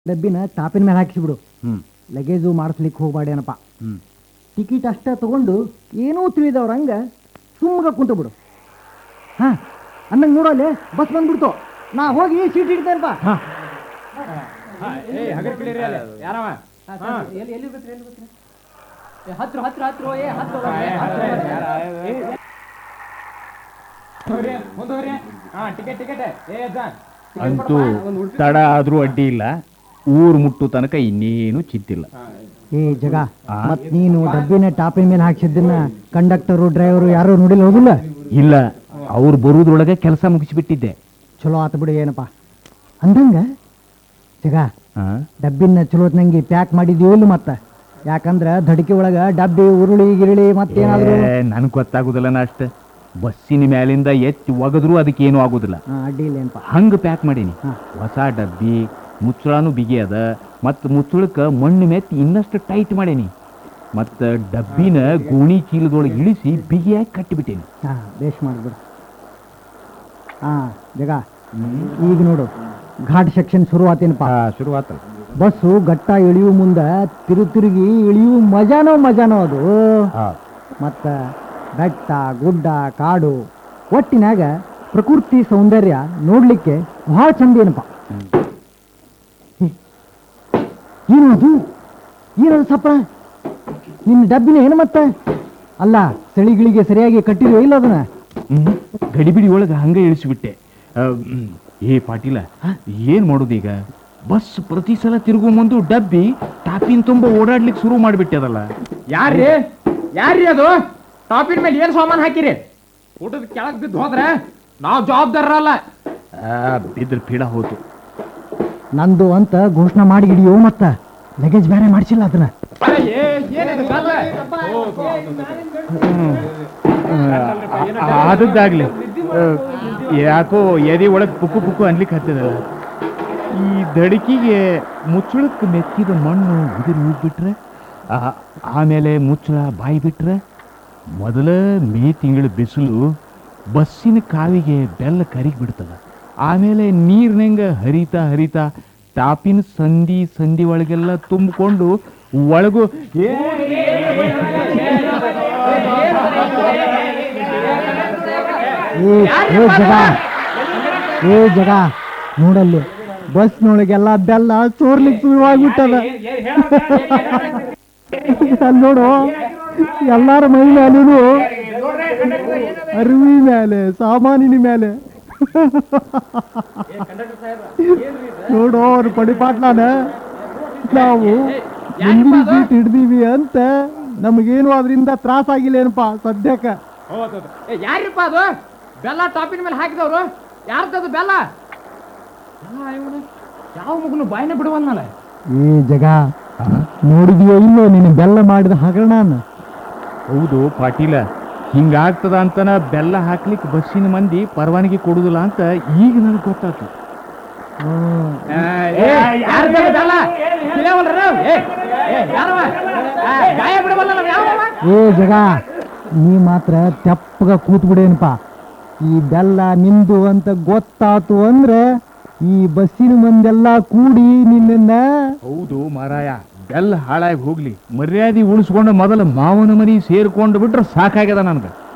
ಡಬ್ಬಿನ ಟಾಪಿನ ಮೇಲೆ ಹಾಕಿಸ್ಬಿಡು ಹ್ಮ್ ಲಗೇಜು ಮಾಡಿಸ್ಲಿಕ್ಕೆ ಹೋಗ್ಬೇಡೇನಪ್ಪ ಹ್ಮ್ ಟಿಕೆಟ್ ಅಷ್ಟೇ ತಗೊಂಡು ಏನೂ ತಿಳಿದವ್ರ ಹಂಗ ಸುಮ್ಮಗ ಕುಂತು ಬಿಡು ಹಾ ಅನ್ನಂಗೆ ನೋಡಲ್ಲಿ ಬಸ್ ಬಂದ್ಬಿಡ್ತು ನಾ ಹೋಗಿ ಸೀಟ್ ಹಿಡಿತೇನಪ್ಪ ಹತ್ರ ಹತ್ರ ಹತ್ರ ಏ ಹತ್ರ ಅಂತೂ ತಡ ಆದ್ರೂ ಅಡ್ಡಿ ಇಲ್ಲ ಊರ್ ಮುಟ್ಟು ತನಕ ಇನ್ನೇನು ಚಿಂತಿಲ್ಲ ಏ ಜಗ ಆ? ಮತ್ ನೀನು ಡಬ್ಬಿನ ಟಾಪಿನ ಮೇಲೆ ಹಾಕ್ಸಿದ್ದನ್ನ ಕಂಡಕ್ಟರು ಡ್ರೈವರು ಯಾರು ನೋಡಿಲ್ಲ ಹೋಗಿಲ್ಲ ಇಲ್ಲ ಅವ್ರು ಬರುವುದ್ರೊಳಗೆ ಕೆಲಸ ಮುಗಿಸಿಬಿಟ್ಟಿದ್ದೆ ಚಲೋ ಆತ ಬಿಡು ಏನಪ್ಪ ಅಂದಂಗ ಜಗ ಆ? ಡಬ್ಬಿನ ಚಲೋತ್ನಂಗೆ ಪ್ಯಾಕ್ ಮಾಡಿದೀವಿ ಇಲ್ಲ ಮತ್ತ ಯಾಕಂದ್ರ ದಡಿಕೆ ಒಳಗ ಡಬ್ಬಿ ಉರುಳಿ ಗಿರುಳಿ ಮತ್ತೇನಾದ್ರು ಏ, ನನ್ಗ್ ಗೊತ್ತಾಗುದಿಲ್ಲ ನಾ ಅಷ್ಟ ಬಸ್ಸಿನ ಮ್ಯಾಲಿಂದ ಎತ್ತಿ ಒಗದ್ರು ಅದಕ್ಕೇನು ಆಗುದಿಲ್ಲ ಹಾ, ಅಡ್ಡಿ ಇಲ್ಲ ಏನಪ್ಪ ಹಂಗ ಪ್ಯಾಕ್ ಮಾಡೀನಿ ಹಾ. ಹೊಸ ಡಬ್ಬಿ ಮುಚ್ಚಳಾನು ಬಿಗಿ ಅದ ಮತ್ತು ಮುಚ್ಚಳಕ್ಕ ಮಣ್ಣು ಮೆತ್ತಿ ಇನ್ನಷ್ಟು ಟೈಟ್ ಮಾಡೀನಿ ಮತ್ತು ಡಬ್ಬಿನ ಗೋಣಿ ಚೀಲದೊಳಗೆ ಇಳಿಸಿ ಬಿಗಿಯಾಗಿ ಕಟ್ಟಿಬಿಟ್ಟೇನಿ ಹಾ ಬೇಷ್ ಮಾಡಿಬಿಡು ಹಾ ಜಗ ಈಗ ನೋಡು ಘಾಟ್ ಸೆಕ್ಷನ್ ಶುರು ಆತೇನಪ್ಪ ಶುರುವಾತ ಬಸ್ಸು ಗಟ್ಟ ಇಳಿಯು ಮುಂದ ತಿರು ತಿರುಗಿ ಇಳಿಯು ಮಜಾನೋ ಮಜಾನೋ ಅದು ಮತ್ತ ಬೆಟ್ಟ ಗುಡ್ಡ ಕಾಡು ಒಟ್ಟಿನಾಗ ಪ್ರಕೃತಿ ಸೌಂದರ್ಯ ನೋಡ್ಲಿಕ್ಕೆ ಬಹಳ ಚಂದ ಏನಪ್ಪ ಏ, ಏನು ಅದು ಏನದು ಸಪ್ಪ ನಿನ್ನ ಡಬ್ಬಿನ ಏನು ಮತ್ತೆ ಅಲ್ಲ ಚಳಿಗಳಿಗೆ ಸರಿಯಾಗಿ ಕಟ್ಟಿರೋ ಇಲ್ಲ ಅದನ್ನ ಹ್ಮ್ ಗಡಿಬಿಡಿ ಒಳಗೆ ಹಂಗ ಇಳಿಸಿಬಿಟ್ಟೆ ಆ, ಹ್ಮ್. ಏ ಪಾಟೀಲ ಏನ್ ಮಾಡೋದು ಈಗ ಬಸ್ ಪ್ರತಿ ಸಲ ತಿರುಗು ಮುಂದು ಡಬ್ಬಿ ಟಾಪಿನ ತುಂಬ ಓಡಾಡ್ಲಿಕ್ಕೆ ಶುರು ಮಾಡಿಬಿಟ್ಟದಲ್ಲ ಯಾರ್ರಿ ಯಾರ್ರಿ ಅದು ಟಾಪಿನ ಮೇಲೆ ಏನ್ ಸಾಮಾನ್ ಹಾಕಿರಿ ಊಟದ ಕೆಳಗ್ ಬಿದ್ದು ಹೋದ್ರೆ ನಾವ್ ಜವಾಬ್ದಾರರಲ್ಲ ಬಿದ್ರ ಪೀಡ ಹೋತು ನಂದು ಅಂತ ಘೋಷಣೆ ಮಾಡಿ ಹಿಡಿಯೋ ಮತ್ತ ಲಗೇಜ್ ಬೇರೆ ಮಾಡಿಸಿಲ್ಲ ಅದನ್ನ ಏನಿದು ಗಲ್ಲ? ಆದದ್ದಾಗ್ಲಿ ಆ, ಯಾಕೋ ಎದೆ ಒಳಗೆ ಪುಕ್ಕು ಪುಕ್ಕು ಅನ್ಲಿಕ್ಕೆ ಹತ್ತದಲ್ಲ ಈ ದಡಿಕಿಗೆ ಮುಚ್ಚಳಕ್ಕೆ ಮೆತ್ತಿದ ಮಣ್ಣು ಉದುರಿ ಹೋಗ್ಬಿಟ್ರೆ ಆ- ಆಮೇಲೆ ಮುಚ್ಚಳ ಬಾಯಿ ಬಿಟ್ರೆ ಮೊದಲ ಮೇ ತಿಂಗಳ ಬಿಸಿಲು ಬಸ್ಸಿನ ಕಾವಿಗೆ ಬೆಲ್ಲ ಕರಿಗ್ ಬಿಡ್ತದ ಆಮೇಲೆ ನೀರ್ನಂಗ ಹರಿತಾ ಹರಿತಾ ಟಾಪಿನ ಸಂಧಿ ಸಂಧಿ ಒಳಗೆಲ್ಲ ತುಂಬಿಕೊಂಡು ಒಳಗು ಏ ಏ ಏ ಜಗ ಏ ಜಗ ನೋಡಲ್ಲಿ ಬಸ್ನೊಳಗೆಲ್ಲ ಬೆಲ್ಲ ಚೋರ್ಲಿಕ್ಕೆ ಶುರುವಾಗ್ಬಿಟ್ಟದ ಅಲ್ಲಿ ನೋಡು ಎಲ್ಲಾರ ಮೈ ಮೇಲೂ ಅರಿವಿ ಮೇಲೆ ಸಾಮಾನಿನ ಮೇಲೆ ನೋಡು ಅವ್ರ ಪಡಿಪಾಟ್ಲಾನ ನಾವು ಮುಂದಿನ ಸೀಟ್ ಹಿಡ್ದೀವಿ ಅಂತ ನಮಗೇನು ಅದರಿಂದ ತ್ರಾಸ ಆಗಿಲ್ಲ ಏನಪ್ಪ ಸದ್ಯಕ್ಕೆ ಏ, ಯಾರಿಪ್ಪ ಅದು ಬೆಲ್ಲ ಟಾಪಿನ ಮೇಲೆ ಹಾಕಿದವ್ರು ಯಾರ್ದದು ಬೆಲ್ಲ ಆ, ಇವ್ನು ಯಾವ ಮಗನು ಬಾಯಿನ ಬಿಡುವನ್ನಲ್ಲ ಏ ಜಗ ನೋಡಿದ್ಯೋ ಇಲ್ಲೋ ನೀನು ಬೆಲ್ಲ ಮಾಡಿದ ಹಗರಣ ಹೌದು ಪಾಟೀಲ ಹಿಂಗಾಗ್ತದ ಅಂತನ ಬೆಲ್ಲ ಹಾಕ್ಲಿಕ್ಕೆ ಬಸ್ಸಿನ ಮಂದಿ ಪರವಾನಗಿ ಕೊಡುದಿಲ್ಲ ಅಂತ ಈಗ ನನಗೆ ಗೊತ್ತಾಯ್ತು ಯಾರ್ದದು ಬೆಲ್ಲ ತಿಳಿಯವಲ್ರ ನಾವು? ಏ, ಏ, ಯಾರವ? ಆ, ಗಾಯ ಬಿಡವಲ್ಲ ನಾವು ಯಾವವ? ಏ ಜಗ ನೀ ಮಾತ್ರ ತೆಪ್ಪಗ ಕೂತ್ ಬಿಡೇನಪ್ಪ ಈ ಬೆಲ್ಲ ನಿಂದು ಅಂತ ಗೊತ್ತಾತು ಅಂದ್ರೆ ಈ ಬಸ್ಸಿನ ಮಂದೆಲ್ಲ ಕೂಡಿ ನಿನ್ನ ಹೌದು ಮಾರಾಯ ಬೆಲ್ಲ ಹಾಳಾಗಿ ಹೋಗ್ಲಿ ಮರ್ಯಾದೆ ಉಳಿಸ್ಕೊಂಡು ಮೊದಲು ಮಾವನ ಮನಿ ಸೇರ್ಕೊಂಡು ಬಿಟ್ರೆ ಸಾಕಾಗ್ಯದ ನನಗೆ